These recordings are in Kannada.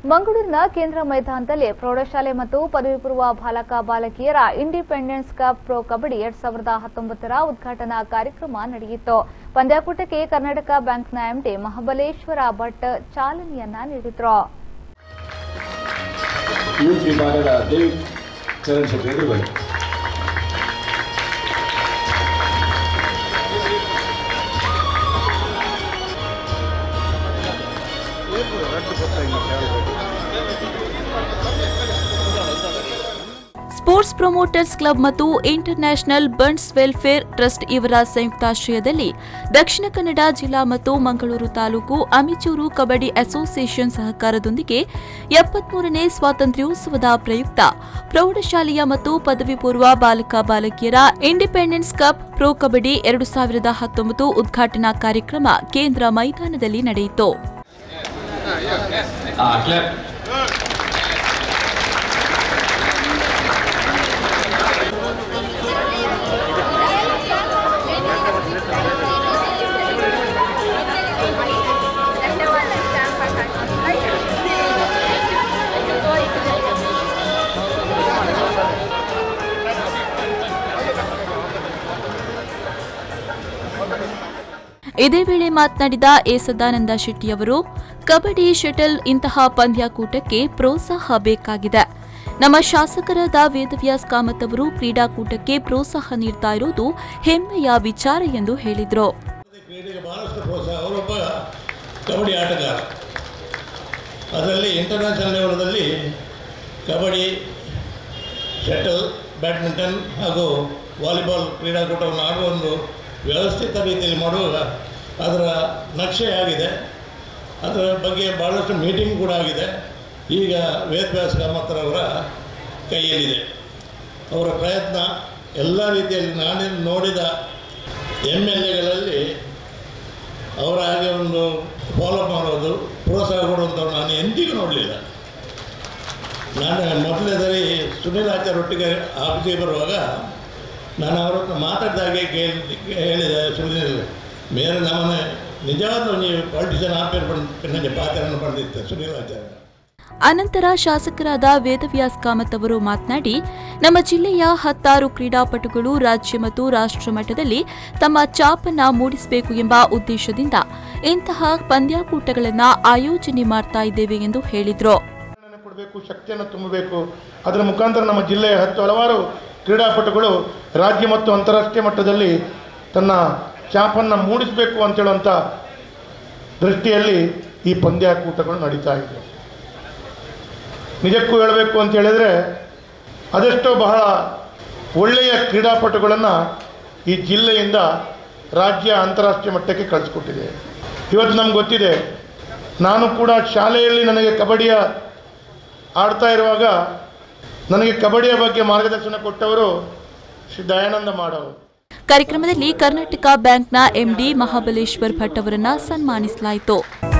ಮಂಗಳೂರಿನ ಕೇಂದ್ರ ಮೈದಾನದಲ್ಲಿ ಪ್ರೌಢಶಾಲೆ ಮತ್ತು ಪದವಿ ಪೂರ್ವ ಬಾಲಕ ಬಾಲಕಿಯರ ಇಂಡಿಪೆಂಡೆನ್ಸ್ ಕಪ್ ಪ್ರೊ ಕಬಡ್ಡಿ ಎರಡ್ ಸಾವಿರದ ಹತ್ತೊಂಬತ್ತರ ಉದ್ಘಾಟನಾ ಕಾರ್ಯಕ್ರಮ ನಡೆಯಿತು ಪಂದ್ಯಾಕೂಟಕ್ಕೆ ಕರ್ನಾಟಕ ಬ್ಯಾಂಕ್ನ ಎಂಡಿ ಮಹಾಬಲೇಶ್ವರ ಭಟ್ ಚಾಲನೆಯನ್ನ ನೀಡಿದ್ರು ಯೂತ್ ವಿಭಾಗದ ದೇವ್ ಚರಣ್ ಶೆಟ್ಟಿ ಎದುರು ಬನ್ನಿ ಸ್ಪೋರ್ಟ್ಸ್ ಪ್ರೊಮೋಟರ್ಸ್ ಕ್ಲಬ್ ಮತ್ತು ಇಂಟರ್ನ್ಯಾಷನಲ್ ಬಂಡ್ಸ್ ವೆಲ್ಫೇರ್ ಟ್ರಸ್ಟ್ ಇವರ ಸಂಯುಕ್ತಾಶ್ರಯದಲ್ಲಿ ದಕ್ಷಿಣ ಕನ್ನಡ ಜಿಲ್ಲಾ ಮತ್ತು ಮಂಗಳೂರು ತಾಲೂಕು ಅಮಿಚೂರು ಕಬಡ್ಡಿ ಅಸೋಸಿಯೇಷನ್ ಸಹಕಾರದೊಂದಿಗೆ ಎಪ್ಪತ್ಮೂರನೇ ಸ್ವಾತಂತ್ರ್ಯೋತ್ಸವದ ಪ್ರಯುಕ್ತ ಪ್ರೌಢಶಾಲೆಯ ಮತ್ತು ಪದವಿ ಪೂರ್ವ ಬಾಲಕ ಬಾಲಕಿಯರ ಇಂಡಿಪೆಂಡೆನ್ಸ್ ಕಪ್ ಪ್ರೊ ಕಬಡ್ಡಿ ಎರಡು ಸಾವಿರದ ಹತ್ತೊಂಬತ್ತು ಉದ್ಘಾಟನಾ ಕಾರ್ಯಕ್ರಮ ಕೇಂದ್ರ ಮೈದಾನದಲ್ಲಿ ನಡೆಯಿತು ಆ ಕ್ಲಾಪ್ ಇದೇ ವೇಳೆ ಮಾತನಾಡಿದ ಎ ಸದಾನಂದ ಶೆಟ್ಟಿಯವರು ಕಬಡ್ಡಿ ಶಟಲ್ ಇಂತಹ ಪಂದ್ಯಾಕೂಟಕ್ಕೆ ಪ್ರೋತ್ಸಾಹ ಬೇಕಾಗಿದೆ ನಮ್ಮ ಶಾಸಕರಾದ ವೇದವ್ಯಾಸ್ ಕಾಮತ್ ಅವರು ಕ್ರೀಡಾಕೂಟಕ್ಕೆ ಪ್ರೋತ್ಸಾಹ ನೀಡ್ತಾ ಇರುವುದು ಹೆಮ್ಮೆಯ ವಿಚಾರ ಎಂದು ಹೇಳಿದರು ಕ್ರೀಡೆಗೆ ಬಹಳಷ್ಟು ಪ್ರೋತ್ಸಾಹ ಅವರೊಬ್ಬ ಕಬಡ್ಡಿ ಆಟಗಾರ ಅದರಲ್ಲಿ ಇಂಟರ್ನ್ಯಾಷನಲ್ ಲೆವೆಲದಲ್ಲಿ ಕಬಡ್ಡಿ ಶಟಲ್ ಬ್ಯಾಡ್ಮಿಂಟನ್ ಹಾಗೂ ವಾಲಿಬಾಲ್ ಕ್ರೀಡಾಕೂಟವನ್ನು ಆಡುವ ಒಂದು ವ್ಯವಸ್ಥಿತ ರೀತಿಯಲ್ಲಿ ಮಾಡುವಾಗ ಅದರ ನಕ್ಷೆ ಆಗಿದೆ ಅದರ ಬಗ್ಗೆ ಭಾಳಷ್ಟು ಮೀಟಿಂಗ್ ಕೂಡ ಆಗಿದೆ ಈಗ ವೇದವ್ಯಾಸ ಕಾಮತ್ರವರ ಕೈಯಲ್ಲಿದೆ ಅವರ ಪ್ರಯತ್ನ ಎಲ್ಲ ರೀತಿಯಲ್ಲಿ ನಾನು ನೋಡಿದ ಎಮ್ ಎಲ್ ಎಗಳಲ್ಲಿ ಅವರ ಹಾಗೆ ಒಂದು ಫಾಲೋ ಮಾಡೋದು ಪ್ರೋತ್ಸಾಹ ಕೊಡುವಂಥವ್ರು ನಾನು ಎಂದಿಗೂ ನೋಡಲಿಲ್ಲ ನಾನು ಮೊದಲನೇ ಸರಿ ಸುನಿಲ್ ಆಚಾರ್ ಒಟ್ಟಿಗೆ ಆಫೀಸಿಗೆ ಬರುವಾಗ ನಾನು ಅವ್ರ ಹತ್ರ ಮಾತಾಡಿದಾಗೆ ಕೇಳಿ ಹೇಳಿದೆ ಸುನಿಲ್ ಮೇರೆ ನಮ್ಮನೆ ನಿಜವಾದ ನೀವು ಪಾಲಿಟಿಷಿಯನ್ ಆಪೇರ್ ಬಂದು ನನಗೆ ಪಾತ್ರವನ್ನು ಪಡೆದಿತ್ತು ಸುನಿಲ್ ಆಚಾರ್ಯ ಅನಂತರ ಶಾಸಕರಾದ ವೇದವ್ಯಾಸ್ ಕಾಮತ್ ಅವರು ಮಾತನಾಡಿ ನಮ್ಮ ಜಿಲ್ಲೆಯ ಹತ್ತಾರು ಕ್ರೀಡಾಪಟುಗಳು ರಾಜ್ಯ ಮತ್ತು ರಾಷ್ಟ್ರ ಮಟ್ಟದಲ್ಲಿ ತಮ್ಮ ಛಾಪನ್ನ ಮೂಡಿಸಬೇಕು ಎಂಬ ಉದ್ದೇಶದಿಂದ ಇಂತಹ ಪಂದ್ಯಾಕೂಟಗಳನ್ನು ಆಯೋಜನೆ ಮಾಡ್ತಾ ಇದ್ದೇವೆ ಎಂದು ಹೇಳಿದರು ಪ್ರೇರಣೆ ಕೊಡಬೇಕು ಶಕ್ತಿಯನ್ನು ತುಂಬಬೇಕು ಅದರ ಮುಖಾಂತರ ನಮ್ಮ ಜಿಲ್ಲೆಯ ಹತ್ತು ಹಲವಾರು ಕ್ರೀಡಾಪಟುಗಳು ರಾಜ್ಯ ಮತ್ತು ಅಂತಾರಾಷ್ಟ್ರೀಯ ಮಟ್ಟದಲ್ಲಿ ತನ್ನ ಛಾಪನ್ನು ಮೂಡಿಸಬೇಕು ಅಂತೇಳುವಂಥ ದೃಷ್ಟಿಯಲ್ಲಿ ಈ ಪಂದ್ಯಾಕೂಟಗಳು ನಡೀತಾ ಇದೆ ನಿಜಕ್ಕೂ ಹೇಳಬೇಕು ಅಂತ ಹೇಳಿದರೆ ಅದೆಷ್ಟೋ ಬಹಳ ಒಳ್ಳೆಯ ಕ್ರೀಡಾಪಟುಗಳನ್ನು ಈ ಜಿಲ್ಲೆಯಿಂದ ರಾಜ್ಯ ಅಂತಾರಾಷ್ಟ್ರೀಯ ಮಟ್ಟಕ್ಕೆ ಕಳಿಸ್ಕೊಟ್ಟಿದೆ ಇವತ್ತು ನಮ್ಗೆ ಗೊತ್ತಿದೆ ನಾನು ಕೂಡ ಶಾಲೆಯಲ್ಲಿ ನನಗೆ ಕಬಡ್ಡಿಯ ಆಡ್ತಾ ಇರುವಾಗ ನನಗೆ ಕಬಡ್ಡಿಯ ಬಗ್ಗೆ ಮಾರ್ಗದರ್ಶನ ಕೊಟ್ಟವರು ಶ್ರೀ ದಯಾನಂದ ಮಾಡವರು ಕಾರ್ಯಕ್ರಮದಲ್ಲಿ ಕರ್ನಾಟಕ ಬ್ಯಾಂಕ್ನ ಎಂಡಿ ಮಹಾಬಲೇಶ್ವರ್ ಭಟ್ ಅವರನ್ನ ಸನ್ಮಾನಿಸಲಾಯಿತು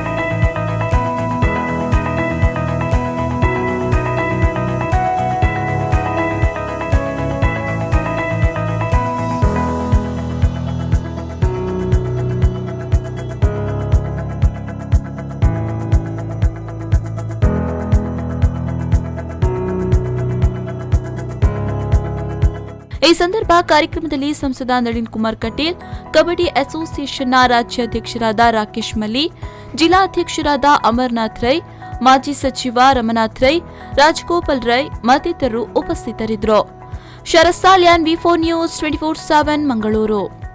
ಈ ಸಂದರ್ಭ ಕಾರ್ಯಕ್ರಮದಲ್ಲಿ ಸಂಸದ ನಳಿನ್ ಕುಮಾರ್ ಕಟೀಲ್ ಕಬಡ್ಡಿ ಅಸೋಸಿಯೇಷನ್ನ ರಾಜ್ಯಾಧ್ಯಕ್ಷರಾದ ರಾಕೇಶ್ ಮಲ್ಲಿ ಜಿಲ್ಲಾಧ್ಯಕ್ಷರಾದ ಅಮರ್ನಾಥ್ ರೈ ಮಾಜಿ ಸಚಿವ ರಮನಾಥ್ ರೈ ರಾಜಗೋಪಾಲ್ ರೈ ಮತ್ತಿತರರು ಉಪಸ್ಥಿತರಿದ್ದರು Sharath Salian V four news twenty four seven Mangaluru